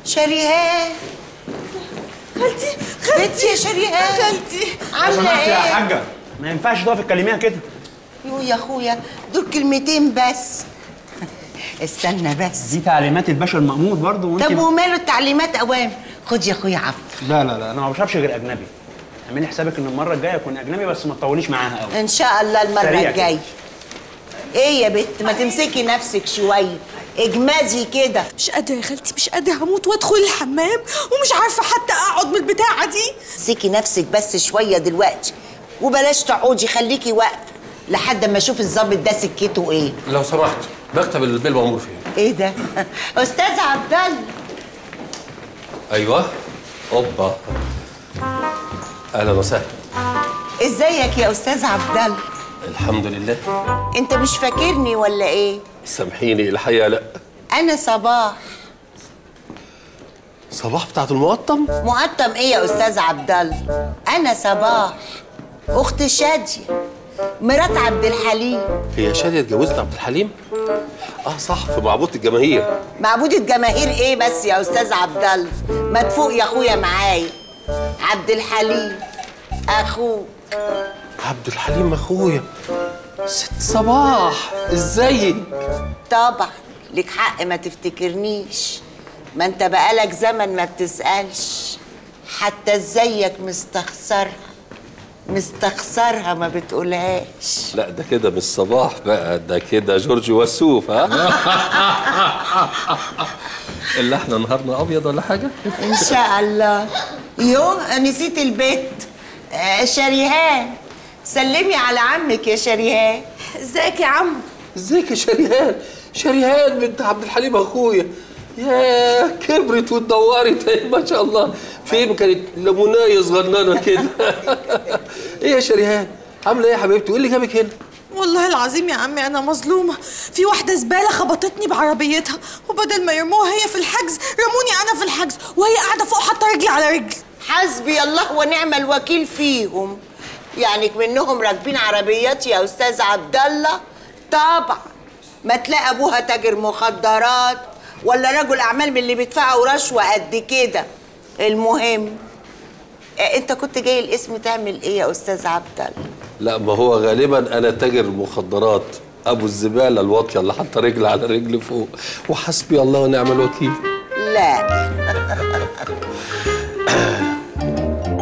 شريهان خالتي بنتي يا شريهان خالتي لو عامله سمحت يا ايه حاجه ما ينفعش تقفي تكلميها كده يو يا اخويا دول كلمتين بس استنى بس دي تعليمات الباشا المأمور برضه وانت طب وماله التعليمات اوام خد يا اخويا عفو لا لا لا انا ما بشربش غير اجنبي اعملي حسابك ان المره الجايه اكون اجنبي بس ما تطوليش معاها قوي ان شاء الله المره سريع كده. الجايه ايه يا بت ما تمسكي نفسك شويه اجمدي كده مش قادرة يا خالتي مش قادرة هموت وادخل الحمام ومش عارفة حتى اقعد من البتاعة دي امسكي نفسك بس شويه دلوقتي وبلاش تقعدي خليكي واقفه لحد ما اشوف الظابط ده سكته ايه لو سمحت مكتب البيل مأمور فين؟ ايه ده استاذ عبد الله ايوه اوبا اهلا وسهلا ازيك يا استاذ عبد الله الحمد لله انت مش فاكرني ولا ايه سامحيني الحقيقه لا انا صباح صباح بتاعت المقطم مقطم ايه يا استاذ عبد الله انا صباح اخت شاديه مرات عبد الحليم هي شاديه اتجوزت عبد الحليم اه صح في معبود الجماهير معبودة جماهير ايه بس يا استاذ عبد الله ما تفوق يا اخويا معايا عبد الحليم اخوه عبد الحليم اخويا ست صباح ازيك طبعا لك حق ما تفتكرنيش ما انت بقالك زمن ما بتسألش حتى ازيك مستخسرها مستخسرها ما بتقولهاش لا ده كده مش صباح بقى ده كده جورج وسوف ها اللي احنا نهارنا ابيض ولا حاجه ان شاء الله يو نسيت البيت آه شريهان سلمي على عمك يا شريهان ازيك يا عم ازيك يا شريهان شريهان بنت عبد الحليم اخويا يا كبرت واتدورت اهي ما شاء الله فين كانت ليمونايه صغننه كده ايه يا شريهان عامله ايه يا حبيبتي وايه اللي جابك هنا والله العظيم يا عمي انا مظلومة في واحدة زبالة خبطتني بعربيتها وبدل ما يرموها هي في الحجز رموني انا في الحجز وهي قاعدة فوق حاطة رجلي على رجل حسبي الله ونعم الوكيل فيهم يعني منهم راكبين عربيات يا استاذ عبد الله طبعا ما تلاقي ابوها تاجر مخدرات ولا رجل اعمال من اللي بيدفعوا رشوه قد كده المهم آه، انت كنت جاي الاسم تعمل ايه يا استاذ عبد الله لا ما هو غالبا انا تاجر مخدرات ابو الزباله الواطيه اللي حاطه رجل على رجل فوق وحسبي الله ونعم الوكيل